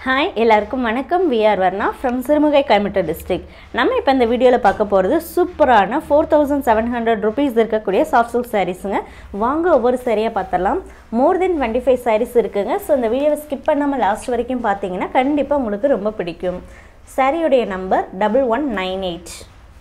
hi எல்லாருக்கும் வணக்கம் we are Varna from Sirumugai Coimbatore district நம்ம இப்போ இந்த வீடியோவில் பார்க்க போகிறது சூப்பரான four thousand seven hundred rupees இருக்கக்கூடிய சாஃப்ட் சில்க் சாரீஸுங்க வாங்க ஒவ்வொரு சாரியாக பார்த்தலாம் more than twenty five sarees இருக்குங்க ஸோ இந்த வீடியோவை ஸ்கிப் பண்ணாமல் லாஸ்ட் வரைக்கும் பார்த்தீங்கன்னா கண்டிப்பாக உங்களுக்கு ரொம்ப பிடிக்கும் சாரியுடைய number double one nine eight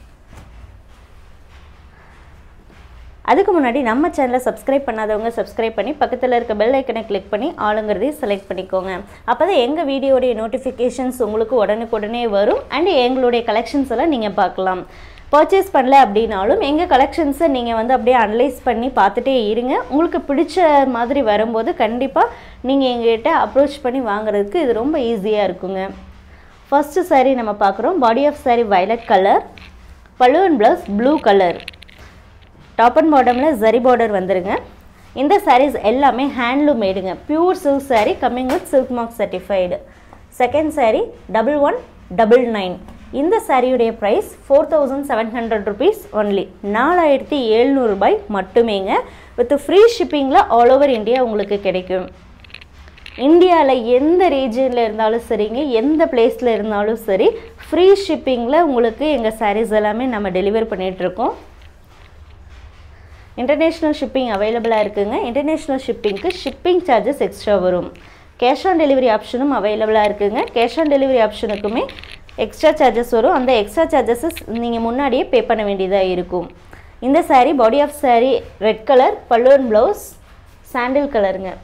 அதுக்கு முன்னாடி நம்ம சேனலை சப்ஸ்கிரைப் பண்ணாதவங்க சப்ஸ்கிரைப் பண்ணி பக்கத்தில் இருக்க பெல் ஐக்கனை கிளிக் பண்ணி ஆளுங்கிறதையும் செலக்ட் பண்ணிக்கோங்க அப்போ தான் எங்கள் வீடியோடைய நோட்டிஃபிகேஷன்ஸ் உங்களுக்கு உடனுக்குடனே வரும் அண்ட் எங்களுடைய கலெக்ஷன்ஸ் எல்லாம் நீங்கள் பார்க்கலாம் பர்ச்சேஸ் பண்ணல அப்படின்னாலும் எங்கள் கலெக்ஷன்ஸை நீங்கள் வந்து அப்படியே அனலைஸ் பண்ணி பார்த்துட்டே இருங்க உங்களுக்கு பிடிச்ச மாதிரி வரும்போது கண்டிப்பாக நீங்கள் எங்ககிட்ட அப்ரோச் பண்ணி வாங்குறதுக்கு இது ரொம்ப ஈஸியாக இருக்குங்க ஃபஸ்ட்டு saree நம்ம பார்க்குறோம் body of saree violet colour pallu and blouse blue colour top and பாட்டமில் ஜரி பார்டர் வந்துருங்க இந்த sarees எல்லாமே ஹேண்ட்லூம் மேடுங்க pure silk saree coming with silk mark certified second saree double one double nine இந்த சாரியுடைய price four thousand seven hundred rupees only நாலாயிரத்தி எழுநூறுபாய் மட்டுமேங்க வித் ஃப்ரீ ஷிப்பிங்கில் ஆல் ஓவர் இந்தியா உங்களுக்கு கிடைக்கும் இந்தியாவில் எந்த ரீஜனில் இருந்தாலும் சரிங்க எந்த பிளேஸில் இருந்தாலும் சரி ஃப்ரீ ஷிப்பிங்கில் உங்களுக்கு எங்கள் sarees எல்லாமே நம்ம டெலிவர் பண்ணிகிட்ருக்கோம் இன்டர்நேஷ்னல் ஷிப்பிங் அவைலபிளாக இருக்குங்க இன்டர்நேஷ்னல் ஷிப்பிங்க்கு ஷிப்பிங் சார்ஜஸ் எக்ஸ்ட்ரா வரும் கேஷ் ஆன் டெலிவரி ஆப்ஷனும் அவைலபிளாக இருக்குங்க கேஷ் ஆன் டெலிவரி ஆப்ஷனுக்குமே எக்ஸ்ட்ரா சார்ஜஸ் வரும் அந்த எக்ஸ்ட்ரா சார்ஜஸஸ் நீங்கள் முன்னாடியே பே பண்ண வேண்டியதாக இருக்கும் இந்த saree body of saree red colour pallu and blouse sandal கலருங்க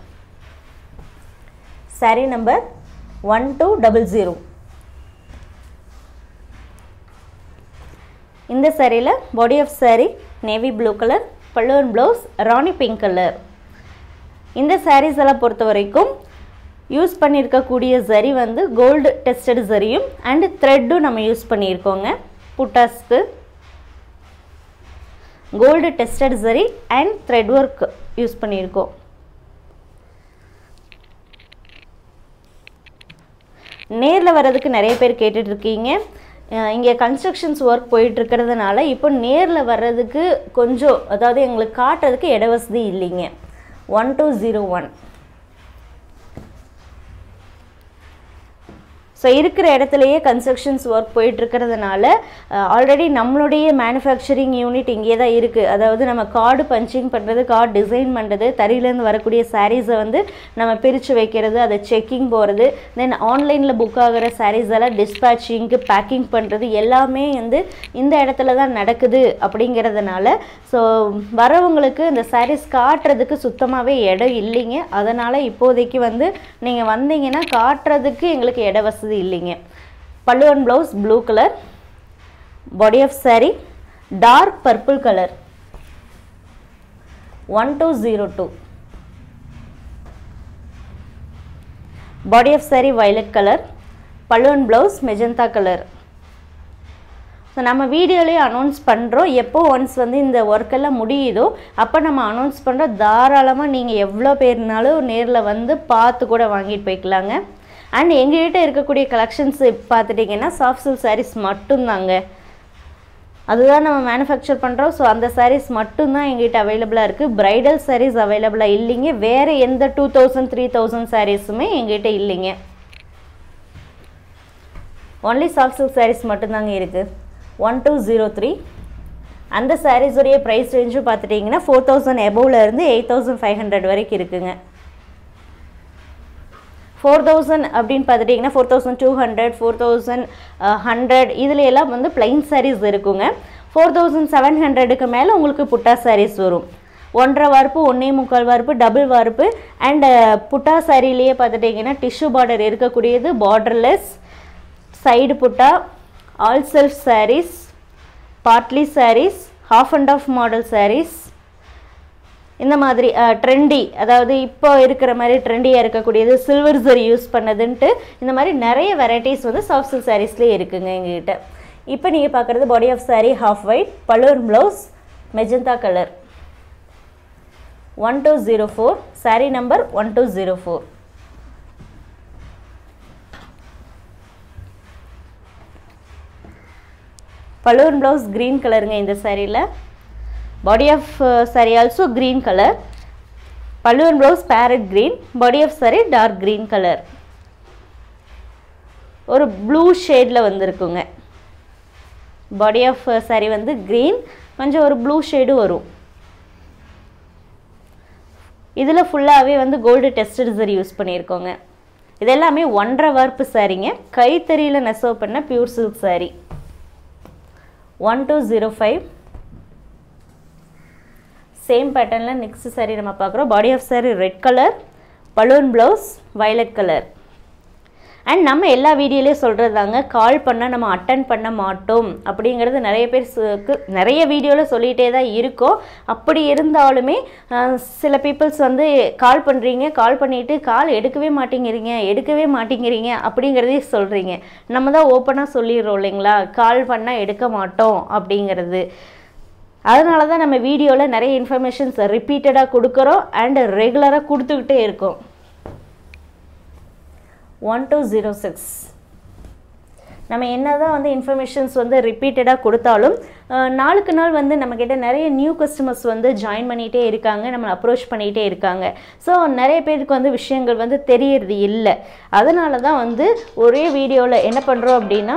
saree number one two double zero இந்த சாரியில் body of saree navy blue colour pallu and blouse rani pink colour இந்த sarees எல்லாம் பொறுத்த வரைக்கும் யூஸ் பண்ணியிருக்கக்கூடிய சரி வந்து கோல்டு டெஸ்டட் சரியும் அண்டு த்ரெட்டும் நம்ம யூஸ் பண்ணியிருக்கோங்க புட்டாஸ்க்கு gold tested zari and thread work use பண்ணியிருக்கோம் நேரில் வர்றதுக்கு நிறைய பேர் கேட்டுட்டு இருக்கீங்க இங்கே கன்ஸ்ட்ரக்ஷன்ஸ் ஒர்க் போயிட்டு இருக்கிறதுனால இப்போ நேரில் வர்றதுக்கு கொஞ்சம் அதாவது எங்களுக்கு காட்டுறதுக்கு இட வசதி இல்லைங்க one two zero one so இருக்கிற இடத்துலையே கன்ஸ்ட்ரக்ஷன்ஸ் ஒர்க் போயிட்டு இருக்கிறதுனால ஆல்ரெடி நம்மளுடைய மேனுஃபேக்சரிங் யூனிட் இங்கே தான் இருக்குது அதாவது நம்ம கார்டு பஞ்சிங் பண்ணுறது கார்டு டிசைன் பண்ணுறது தறியிலேருந்து வரக்கூடிய சாரீஸை வந்து நம்ம பிரித்து வைக்கிறது அதை செக்கிங் போகிறது தென் ஆன்லைனில் புக் ஆகிற சாரீஸ் எல்லாம் டிஸ்பேச்சிங்க்கு பேக்கிங் பண்ணுறது எல்லாமே வந்து இந்த இடத்துல தான் நடக்குது அப்படிங்கிறதுனால ஸோ வரவங்களுக்கு இந்த சாரீஸ் காட்டுறதுக்கு சுத்தமாகவே இடம் இல்லைங்க அதனால் இப்போதைக்கு வந்து நீங்கள் வந்தீங்கன்னா காட்டுறதுக்கு எங்களுக்கு இட வசதி வசதி இல்லைங்க pallu and blouse blue colour body of saree dark purple colour one two zero two body of saree violet colour pallu and blouse magenta colour so நம்ம வீடியோலேயே அனௌன்ஸ் பண்ணுறோம் எப்போ ஒன்ஸ் வந்து இந்த ஒர்க்கெல்லாம் முடியுதோ அப்போ நம்ம அனௌன்ஸ் பண்ணுறோம் தாராளமாக நீங்கள் எவ்வளோ பேர்னாலும் நேரில் வந்து பார்த்து கூட வாங்கிட்டு போய்க்கலாங்க அண்ட் எங்ககிட்ட இருக்கக்கூடிய கலெக்ஷன்ஸ் பார்த்துட்டிங்கன்னா சாஃப்ட் சில்க் சாரீஸ் மட்டும்தாங்க அதுதான் நம்ம மேனுஃபேக்சர் பண்ணுறோம் ஸோ அந்த சாரீஸ் மட்டும்தான் எங்ககிட்ட அவைலபிளாக இருக்குது ப்ரைடல் சாரீஸ் அவைலபிளாக இல்லைங்க வேறு எந்த டூ தௌசண்ட் த்ரீ தௌசண்ட் சாரீஸுமே எங்ககிட்ட இல்லைங்க ஒன்லி சாஃப்ட் சில்க் சாரீஸ் மட்டும்தாங்க இருக்குது ஒன் டூ ஜீரோ த்ரீ அந்த சாரீஸுடைய ப்ரைஸ் ரேஞ்சும் பார்த்துட்டிங்கன்னா ஃபோர் தௌசண்ட் எபோவ்லேருந்து எயிட் தௌசண்ட் ஃபைவ் ஹண்ட்ரட் வரைக்கும் இருக்குங்க ஃபோர் தௌசண்ட் அப்படின்னு பார்த்துட்டிங்கன்னா four thousand two hundred four thousand hundred இதில் எல்லாம் வந்து பிளைன் சாரீஸ் இருக்குங்க ஃபோர் தௌசண்ட் செவன் ஹண்ட்ரடுக்கு மேலே உங்களுக்கு புட்டா சாரீஸ் வரும் ஒன்றரை வார்ப்பு ஒன்றே முக்கால் வார்ப்பு டபுள் வார்ப்பு அண்ட் புட்டா சாரிலேயே பார்த்துட்டிங்கன்னா டிஷ்யூ பார்டர் இருக்கக்கூடியது borderless side butta all self sarees partly sarees half and half model sarees இந்த மாதிரி ட்ரெண்டி அதாவது இப்போ இருக்கிற மாதிரி ட்ரெண்டியாக இருக்கக்கூடியது சில்வர் ஜரி யூஸ் பண்ணதுன்ட்டு இந்த மாதிரி நிறைய வெரைட்டிஸ் வந்து சாஃப்ட் சில்க் சாரீஸ்லேயே இருக்குங்க எங்ககிட்ட இப்போ நீங்கள் பார்க்குறது body of saree half white pallu and blouse magenta colour one two zero four saree number one two zero four pallu and blouse green கலருங்க இந்த சாரியில் body of uh, saree also green color pallu and blouse parrot green body of saree dark green color ஒரு blue ஷேடில் வந்திருக்குங்க body of saree வந்து green கொஞ்சம் ஒரு blue shade வரும் இதில் ஃபுல்லாகவே வந்து கோல்டு டெஸ்டட் சரி யூஸ் பண்ணியிருக்கோங்க இது எல்லாமே ஒன்றரை வார்ப்பு சாரீங்க கைத்தறியில் நெசவு பண்ண pure silk saree one two zero five same பேட்டர்னில் நெக்ஸ்ட் saree நம்ம பார்க்குறோம் body of saree red colour pallu and blouse violet colour and நம்ம எல்லா வீடியோலேயும் சொல்கிறதாங்க கால் பண்ணால் நம்ம அட்டன் பண்ண மாட்டோம் அப்படிங்கிறது நிறைய பேர் சு- நிறைய வீடியோவில் சொல்லிகிட்டே தான் இருக்கோம் அப்படி இருந்தாலுமே அஹ், சில பீப்புள்ஸ் வந்து கால் பண்ணுறீங்க கால் பண்ணிவிட்டு கால் எடுக்கவே மாட்டேங்கிறீங்க எடுக்கவே மாட்டேங்கிறீங்க அப்படிங்கிறதே சொல்கிறீங்க நம்ம தான் ஓப்பனாக சொல்லிடுறோம் இல்லைங்களா கால் பண்ணால் எடுக்க மாட்டோம் அப்படிங்கிறது அதனால தான் நம்ம வீடியோவில் நிறைய இன்ஃபர்மேஷன்ஸ் ரிப்பீட்டடாக கொடுக்குறோம் அண்ட் ரெகுலராக கொடுத்துக்கிட்டே இருக்கோம் ஒன் டூ ஜீரோ சிக்ஸ் நம்ம என்ன தான் வந்து இன்ஃபர்மேஷன்ஸ் வந்து ரிப்பீட்டடாக கொடுத்தாலும் அஹ், நாளுக்கு நாள் வந்து நம்மக்கிட்ட நிறைய நியூ கஸ்டமர்ஸ் வந்து ஜாயின் பண்ணிகிட்டே இருக்காங்க நம்மளை அப்ரோச் பண்ணிகிட்டே இருக்காங்க ஸோ நிறைய பேருக்கு வந்து விஷயங்கள் வந்து தெரியறது இல்லை அதனால தான் வந்து ஒரே வீடியோவில் என்ன பண்ணுறோம் அப்படின்னா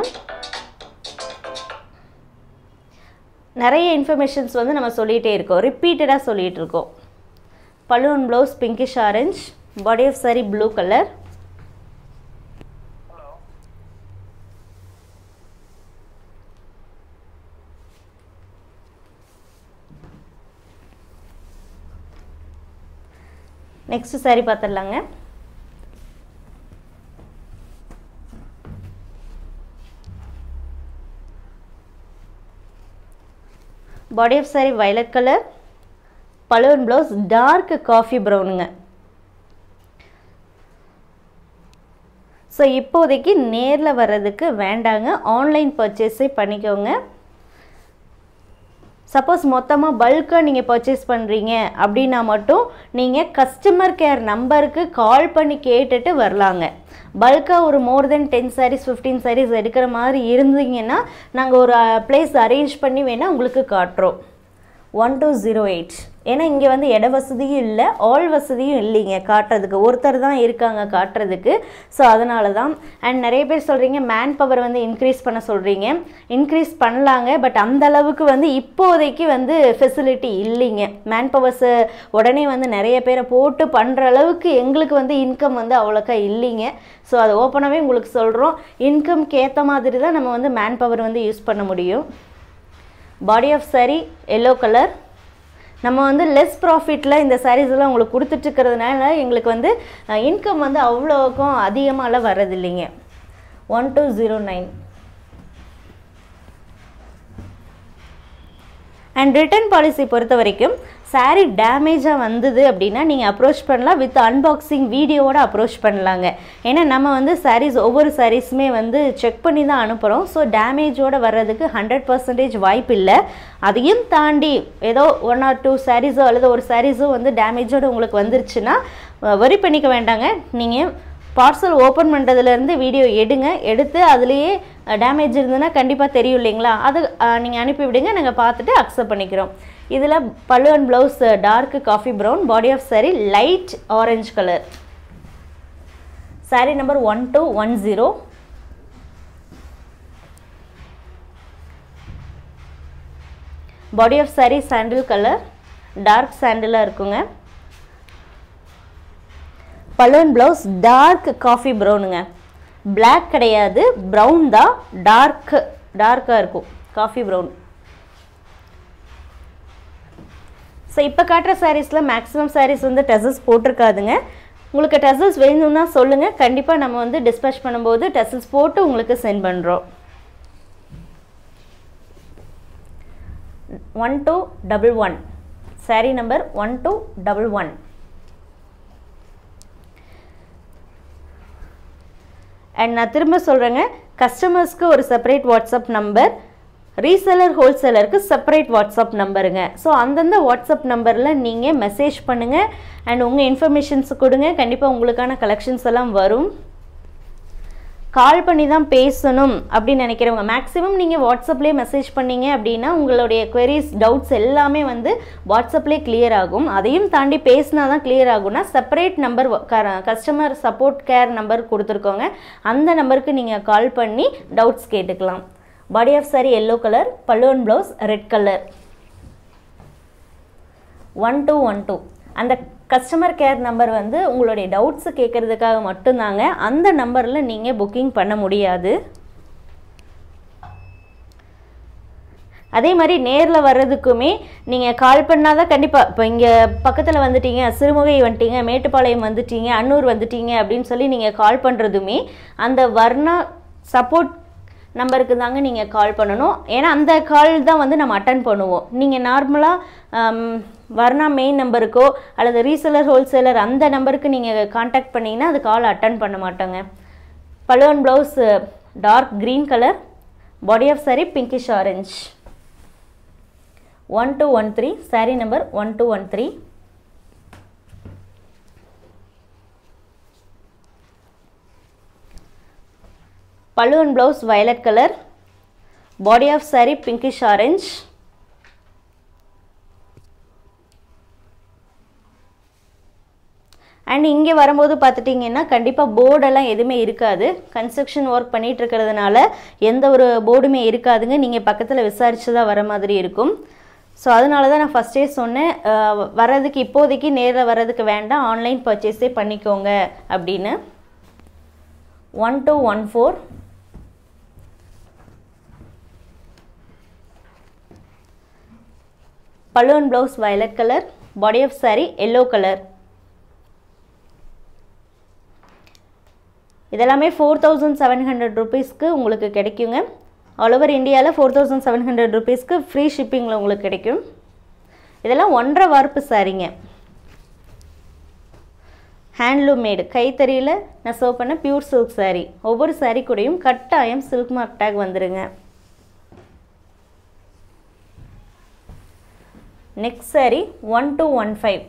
நிறைய இன்ஃபர்மேஷன்ஸ் வந்து நம்ம சொல்லிகிட்டே இருக்கோம் ரிப்பீட்டடாக சொல்லிகிட்டு இருக்கோம் pallu and blouse pinkish orange body of saree blue colour next saree பார்த்துடலாங்க body of saree violet colour pallu and blouse dark coffee ப்ரௌனுங்க ஸோ இப்போதைக்கு நேரில் வர்றதுக்கு வேண்டாங்க ஆன்லைன் பர்ச்சேஸே பண்ணிக்கோங்க சப்போஸ் மொத்தமாக பல்காக நீங்கள் பர்ச்சேஸ் பண்ணுறீங்க அப்படின்னா மட்டும் நீங்கள் கஸ்டமர் கேர் நம்பருக்கு கால் பண்ணி கேட்டுட்டு வரலாங்க பல்காக ஒரு more than ten sarees fifteen sarees எடுக்கிற மாதிரி இருந்தீங்கன்னா நாங்கள் ஒரு பிளேஸ் அரேஞ்ச் பண்ணி வேணால் உங்களுக்கு காட்டுறோம் ஒன் டூ ஜீரோ எயிட் ஏன்னா இங்கே வந்து இட வசதியும் இல்லை ஆல் வசதியும் இல்லைங்க காட்டுறதுக்கு ஒருத்தர் தான் இருக்காங்க காட்டுறதுக்கு ஸோ அதனால தான் அண்ட் நிறைய பேர் சொல்கிறீங்க மேன் பவர் வந்து இன்க்ரீஸ் பண்ண சொல்கிறீங்க இன்க்ரீஸ் பண்ணலாங்க பட் அந்த அளவுக்கு வந்து இப்போதைக்கு வந்து ஃபெசிலிட்டி இல்லைங்க மேன் பவர்ஸ் உடனே வந்து நிறைய பேரை போட்டு பண்ணுற அளவுக்கு எங்களுக்கு வந்து இன்கம் வந்து அவ்வளோக்கா இல்லைங்க ஸோ அது ஓப்பனாகவே உங்களுக்கு சொல்கிறோம் இன்கம்க்கு ஏற்ற மாதிரி தான் நம்ம வந்து மேன் பவர் வந்து யூஸ் பண்ண முடியும் body of saree yellow colour நம்ம வந்து லெஸ் ப்ராஃபிட்டில் இந்த sarees எல்லாம் உங்களுக்கு கொடுத்துட்ருக்கிறதுனால எங்களுக்கு வந்து இன்கம் வந்து அவ்வளோக்கும் அதிகமாகலாம் வர்றதில்லைங்க one two zero nine and return policy பொறுத்த வரைக்கும் saree டேமேஜாக வந்தது அப்படின்னா நீங்கள் அப்ரோச் பண்ணலாம் வித் அன்பாக்சிங் வீடியோவோட அப்ரோச் பண்ணலாங்க ஏன்னா நம்ம வந்து sarees ஒவ்வொரு சாரீஸுமே வந்து செக் பண்ணி தான் அனுப்புகிறோம் ஸோ டேமேஜோட வர்றதுக்கு ஹண்ட்ரட் பர்சன்டேஜ் வாய்ப்பு இல்லை அதையும் தாண்டி ஏதோ ஒன் ஆர் டூ சாரீஸோ அல்லது ஒரு சாரீஸோ வந்து டேமேஜோட உங்களுக்கு வந்துருச்சுன்னா வரி பண்ணிக்க வேண்டாங்க நீங்கள் பார்சல் ஓப்பன் பண்ணுறதுலேருந்து வீடியோ எடுங்க எடுத்து அதுலேயே டேமேஜ் இருந்ததுன்னா கண்டிப்பாக தெரியும் இல்லைங்களா அது நீங்கள் அனுப்பி விடுங்க நாங்கள் பார்த்துட்டு அக்செப்ட் பண்ணிக்கிறோம் இதில் pallu and blouse dark coffee brown body of saree light orange colour saree number one two one zero body of saree sandal colour dark சாண்டிலாக இருக்குங்க பலூன் ப்ளவுஸ் டார்க் காஃபி ப்ரௌனுங்க Black கிடையாது ப்ரௌன் தான் டார்க் டார்க்காக இருக்கும் காஃபி ப்ரௌன் ஸோ இப்போ காட்டுற சாரீஸில் மேக்ஸிமம் சாரீஸ் வந்து டெசல்ஸ் போட்டிருக்காதுங்க உங்களுக்கு டெசல்ஸ் வேணும்னா சொல்லுங்கள் கண்டிப்பாக நம்ம வந்து டிஸ்பேச் பண்ணும்போது டெசல்ஸ் போட்டு உங்களுக்கு சென்ட் பண்ணுறோம் one two double one saree number one two double one and நான் திரும்ப சொல்கிறேங்க கஸ்டமர்ஸ்க்கு ஒரு செப்பரேட் வாட்ஸ்அப் நம்பர் ரீசெலர் ஹோல்சேலருக்கு செப்பரேட் வாட்ஸ்அப் நம்பருங்க ஸோ அந்தந்த வாட்ஸ்அப் நம்பரில் நீங்கள் மெசேஜ் பண்ணுங்கள் அண்ட் உங்கள் இன்ஃபர்மேஷன்ஸ் கொடுங்க கண்டிப்பாக உங்களுக்கான கலெக்ஷன்ஸ் எல்லாம் வரும் கால் பண்ணி தான் பேசணும் அப்படின்னு நினைக்கிறவங்க மேக்ஸிமம் நீங்கள் வாட்ஸ்அப்லேயே மெசேஜ் பண்ணீங்க அப்படின்னா உங்களுடைய queries டவுட்ஸ் எல்லாமே வந்து வாட்ஸ்அப்லேயே clear ஆகும் அதையும் தாண்டி பேசினா தான் clear ஆகும்னா separate number customer support care number கொடுத்துருக்கோங்க அந்த நம்பருக்கு நீங்கள் கால் பண்ணி டவுட்ஸ் கேட்டுக்கலாம் body of saree yellow colour pallu and blouse red colour one two one two அந்த கஸ்டமர் கேர் நம்பர் வந்து உங்களுடைய டவுட்ஸு கேட்குறதுக்காக மட்டும்தாங்க அந்த நம்பரில் நீங்கள் புக்கிங் பண்ண முடியாது அதே மாதிரி நேரில் வர்றதுக்குமே நீங்கள் கால் பண்ணால் தான் கண்டிப்பாக இப்போ இங்கே பக்கத்தில் வந்துட்டீங்க சிறுமுகை வந்துட்டீங்க மேட்டுப்பாளையம் வந்துட்டீங்க அன்னூர் வந்துட்டீங்க அப்படின்னு சொல்லி நீங்கள் கால் பண்ணுறதுமே அந்த வர்ணா சப்போர்ட் நம்பருக்கு தாங்க நீங்கள் கால் பண்ணணும் ஏன்னா அந்த கால் தான் வந்து நம்ம அட்டன் பண்ணுவோம் நீங்கள் நார்மலாக வர்ணா மெயின் நம்பருக்கோ அல்லது ரீசெலர் ஹோல்சேலர் அந்த நம்பருக்கு நீங்கள் காண்டாக்ட் பண்ணிங்கன்னா அது கால் அட்டன் பண்ண மாட்டோங்க pallu and blouse dark green colour body of saree pinkish orange one two one three saree number one two one three pallu and blouse violet colour body of saree pinkish orange and இங்கே வரும்போது பார்த்துட்டிங்கன்னா கண்டிப்பாக போர்டெல்லாம் எதுவுமே இருக்காது கன்ஸ்ட்ரக்ஷன் ஒர்க் பண்ணிகிட்டு இருக்கிறதுனால எந்த ஒரு போர்டுமே இருக்காதுங்க நீங்கள் பக்கத்தில் விசாரித்து தான் வர மாதிரி இருக்கும் ஸோ அதனால தான் நான் ஃபஸ்ட்டே சொன்னேன் அஹ், வர்றதுக்கு இப்போதைக்கு நேரில் வர்றதுக்கு வேண்டாம் ஆன்லைன் பர்ச்சேஸே பண்ணிக்கோங்க அப்படின்னு one two one four pallu and blouse violet colour body of saree yellow colour இதெல்லாமே ஃபோர் தௌசண்ட் செவன் ஹண்ட்ரட் ருபீஸ்க்கு உங்களுக்கு கிடைக்குங்க ஆல் ஓவர் இந்தியாவில் ஃபோர் தௌசண்ட் செவன் ஹண்ட்ரட் ருபீஸ்க்கு ஃப்ரீ ஷிப்பிங்கில் உங்களுக்கு கிடைக்கும் இதெல்லாம் ஒன்றரை வார்ப்பு சாரீங்க ஹேண்ட்லூம் மேடு கைத்தறியில் நெசவு பண்ண பியூர் சில்க் saree ஒவ்வொரு saree கூடயும் கட்டாயம் சில்க் மார்க் டேக் வந்துருங்க next saree one two one five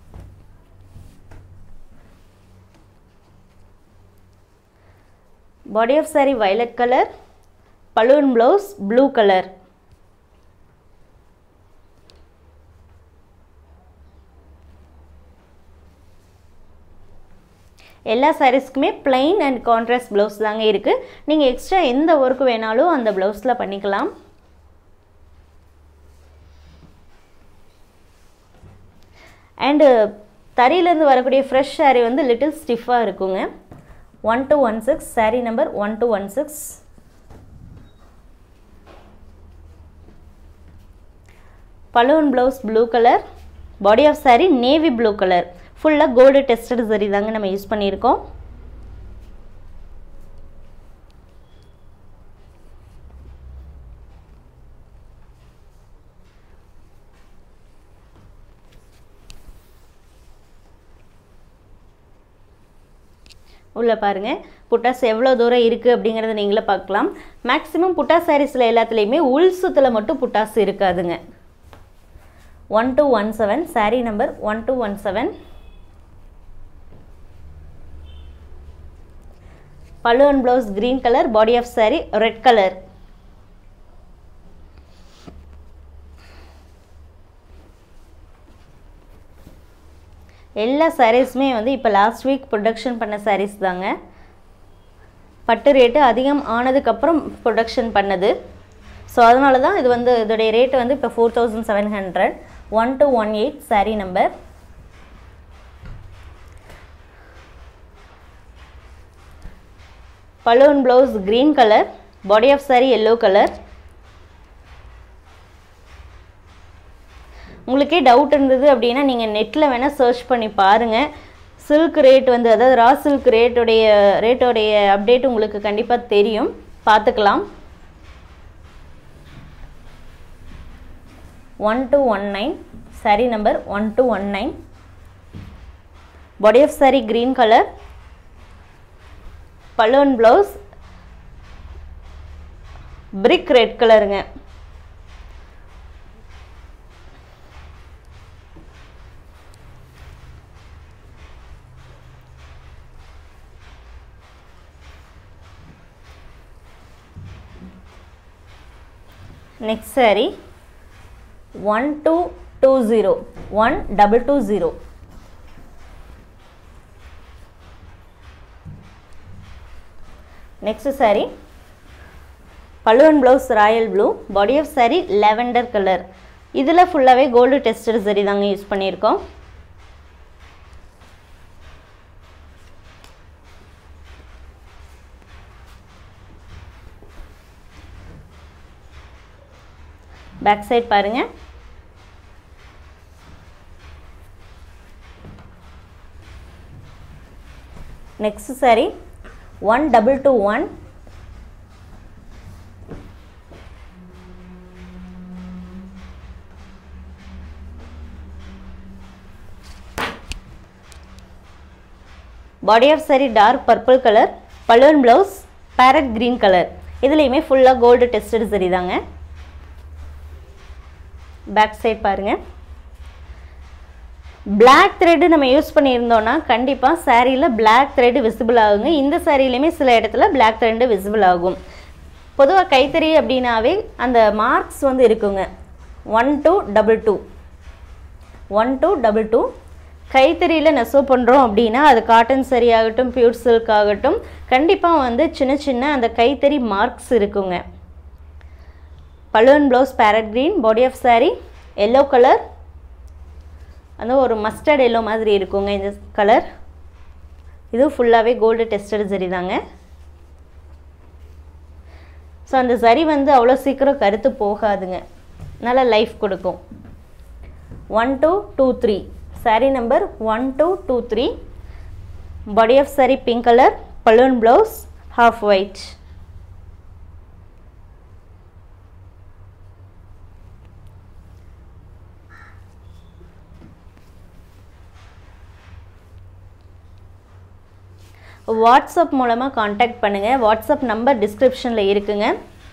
body of saree violet colour pallu and blouse blue colour எல்லா சாரீஸ்க்குமே plain அண்ட் கான்ட்ராஸ்ட் ப்ளவுஸ் தாங்க இருக்குது நீங்கள் எக்ஸ்ட்ரா எந்த ஒர்க் வேணாலும் அந்த ப்ளவுஸில் பண்ணிக்கலாம் அண்டு தறியிலேருந்து வரக்கூடிய ஃப்ரெஷ் saree வந்து லிட்டில் ஸ்டிஃபாக இருக்குங்க one two one six saree number one two one six pallu and blouse blue colour body of saree navy blue colour ஃபுல்லாக கோல்டு டெஸ்டட் சரி தாங்க நம்ம யூஸ் பண்ணியிருக்கோம் உள்ளே பாருங்கள் புட்டாஸ் எவ்வளோ தூரம் இருக்குது அப்படிங்கிறத நீங்களே பார்க்கலாம் மேக்ஸிமம் புட்டா சாரீஸில் எல்லாத்துலேயுமே உள் சுத்தில் மட்டும் புட்டாஸ் இருக்காதுங்க one two one seven saree number one two one seven pallu and blouse green colour body of saree red colour எல்லா சாரீஸுமே வந்து இப்போ லாஸ்ட் வீக் ப்ரொடக்ஷன் பண்ண சாரீஸ் தாங்க பட்டு ரேட்டு அதிகம் ஆனதுக்கப்புறம் ப்ரொடக்ஷன் பண்ணது ஸோ அதனால தான் இது வந்து இதோடைய ரேட்டு வந்து இப்போ four thousand seven hundred one two one eight saree number pallu and blouse green colour body of saree yellow colour உங்களுக்கே டவுட் இருந்தது அப்படின்னா நீங்கள் நெட்டில் வேணால் சர்ச் பண்ணி பாருங்கள் சில்க் ரேட் வந்து அதாவது ரா சில்க் ரேட்டுடைய ரேட்டோடைய அப்டேட் உங்களுக்கு கண்டிப்பாக தெரியும் பார்த்துக்கலாம் one two one nine saree number one two one nine body of saree green colour pallu and blouse brick red கலருங்க next saree one two two zero one double two zero next saree pallu and blouse royal blue body of saree lavender colour இதில் ஃபுல்லாகவே gold tested zari தாங்க use பண்ணியிருக்கோம் back side பாருங்க next saree one double two one body of saree dark purple colour pallu and blouse parrot green colour இதுலேயுமே ஃபுல்லாக gold tested zari தாங்க back side பாருங்கள் black thread நம்ம யூஸ் பண்ணியிருந்தோன்னா கண்டிப்பாக சாரியில் பிளாக் த்ரெட் விசிபிள் ஆகுங்க இந்த சாரிலையுமே சில இடத்துல பிளாக் த்ரெட்டு விசிபிள் ஆகும் பொதுவாக கைத்தறி அப்படின்னாவே அந்த மார்க்ஸ் வந்து இருக்குங்க one two double two one two double two கைத்தறியில் நெசவு பண்ணுறோம் அப்படின்னா அது காட்டன் சரி ஆகட்டும் பியூர் சில்க் ஆகட்டும் கண்டிப்பாக வந்து சின்ன சின்ன அந்த கைத்தறி மார்க்ஸ் இருக்குங்க pallu and blouse parrot green body of saree yellow colour அந்த ஒரு மஸ்டர்ட் எல்லோ மாதிரி இருக்குங்க இந்த கலர் இது ஃபுல்லாகவே கோல்டு டெஸ்டட் சரி தாங்க ஸோ அந்த சரி வந்து அவ்வளோ சீக்கிரம் கருத்து போகாதுங்க நல்லா லைஃப் கொடுக்கும் one two two three saree number one two two three body of saree pink colour pallu and blouse half white WhatsApp மூலமாக காண்டாக்ட் பண்ணுங்கள் வாட்ஸ்அப் நம்பர் டிஸ்கிரிப்ஷனில் இருக்குங்க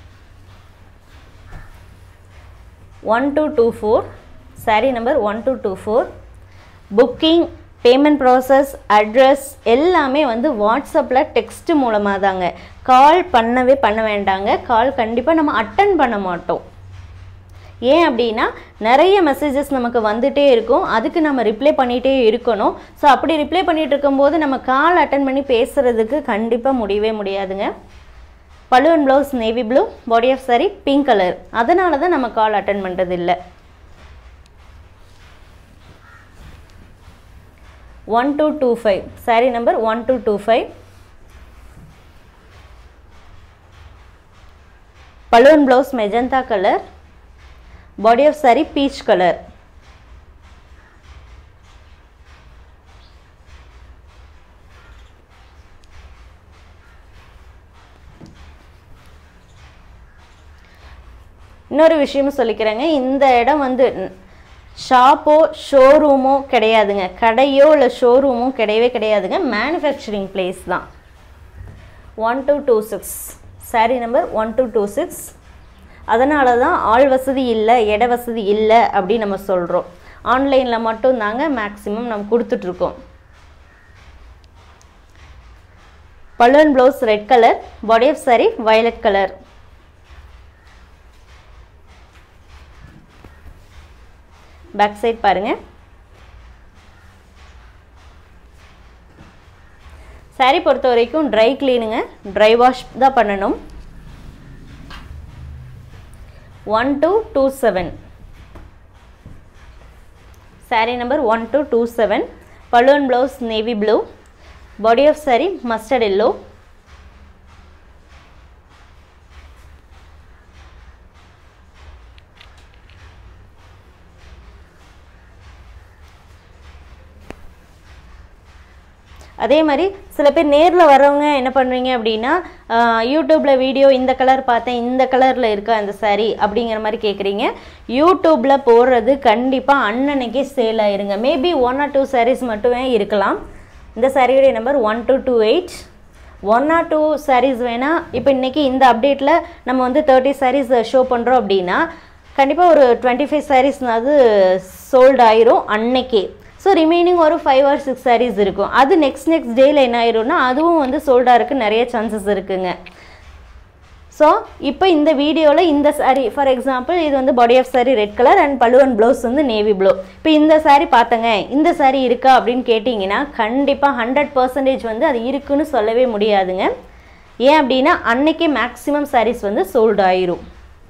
one two two four saree number one two two four booking payment process address எல்லாமே வந்து வாட்ஸ்அப்பில் text மூலமாக தாங்க கால் பண்ணவே பண்ண வேண்டாங்க கால் கண்டிப்பாக நம்ம அட்டன் பண்ண மாட்டோம் ஏன் அப்படின்னா நிறைய மெசேஜஸ் நமக்கு வந்துட்டே இருக்கும் அதுக்கு நம்ம ரிப்ளை பண்ணிகிட்டே இருக்கணும் ஸோ அப்படி ரிப்ளை பண்ணிகிட்டு இருக்கும்போது நம்ம கால் அட்டன் பண்ணி பேசுகிறதுக்கு கண்டிப்பாக முடியவே முடியாதுங்க pallu and blouse navy blue body of saree pink colour அதனால தான் நம்ம கால் அட்டன் பண்ணுறது இல்லை one two two five saree number one two two five pallu and blouse magenta colour body of saree peach colour இன்னொரு விஷயமும் சொல்லிக்கிறேங்க இந்த இடம் வந்து ஷாப்போ ஷோரூமோ கிடையாதுங்க கடையோ இல்லை ஷோரூமோ கிடையவே கிடையாதுங்க மேனுஃபேக்சரிங் பிளேஸ் தான் one two two six saree number one two two six அதனால தான் ஆள் வசதி இல்லை இட வசதி இல்லை அப்படின்னு நம்ம சொல்கிறோம் ஆன்லைனில் மட்டும் தாங்க மேக்ஸிமம் நம்ம கொடுத்துட்ருக்கோம் pallu and blouse red colour body of saree violet colour back side பாருங்கள் சாரீ பொறுத்த வரைக்கும் ட்ரை க்ளீனுங்க ட்ரை வாஷ் தான் பண்ணணும் one two two seven saree number one two two seven pallu and blouse navy blue body of saree mustard yellow அதே மாதிரி சில பேர் நேரில் வர்றவங்க என்ன பண்ணுறீங்க அப்படின்னா யூடியூப்பில் வீடியோ இந்த கலர் பார்த்தேன் இந்த கலரில் இருக்கா அந்த சாரீ அப்படிங்கிற மாதிரி கேட்குறீங்க யூடியூப்பில் போடுறது கண்டிப்பாக அன்னன்னைக்கே சேல் ஆயிருங்க maybe one or two sarees மட்டுமே இருக்கலாம் இந்த சாரியுடைய number one two two eight one or two sarees வேணால் இப்போ இன்றைக்கி இந்த அப்டேட்டில் நம்ம வந்து தேர்ட்டி சாரீஸ் ஷோ பண்ணுறோம் அப்படின்னா கண்டிப்பாக ஒரு டுவெண்ட்டி ஃபைவ் சாரீஸ்னாவது சோல்ட் ஆயிரும் அன்னைக்கே ஸோ ரிமைனிங் ஒரு ஃபைவ் ஆர் சிக்ஸ் சாரீஸ் இருக்கும் அது நெக்ஸ்ட் நெக்ஸ்ட் டேயில் என்ன ஆயிரும்னா அதுவும் வந்து சோல்டாக இருக்க நிறைய சான்சஸ் இருக்குங்க ஸோ இப்போ இந்த வீடியோவில் இந்த saree ஃபார் எக்ஸாம்பிள் இது வந்து body of saree red colour and pallu and blouse வந்து நேவி ப்ளூ இப்போ இந்த saree பார்த்தங்க இந்த saree இருக்கா அப்படின்னு கேட்டிங்கன்னா கண்டிப்பாக ஹண்ட்ரட் பர்சன்டேஜ் வந்து அது இருக்குன்னு சொல்லவே முடியாதுங்க ஏன் அப்படின்னா அன்னைக்கே மேக்ஸிமம் sarees வந்து சோல்டு ஆயிரும்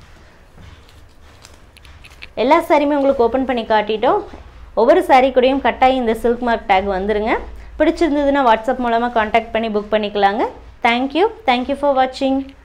எல்லா சாரியுமே உங்களுக்கு ஓப்பன் பண்ணி காட்டிட்டோம் ஒவ்வொரு saree கூடயும் கட்டாயம் இந்த சில்க் மார்க் டேக் வந்துருங்க பிடிச்சிருந்ததுன்னா வாட்ஸ்அப் மூலமாக காண்டாக்ட் பண்ணி புக் பண்ணிக்கலாங்க தேங்க்யூ தேங்க்யூ ஃபார் வாட்சிங்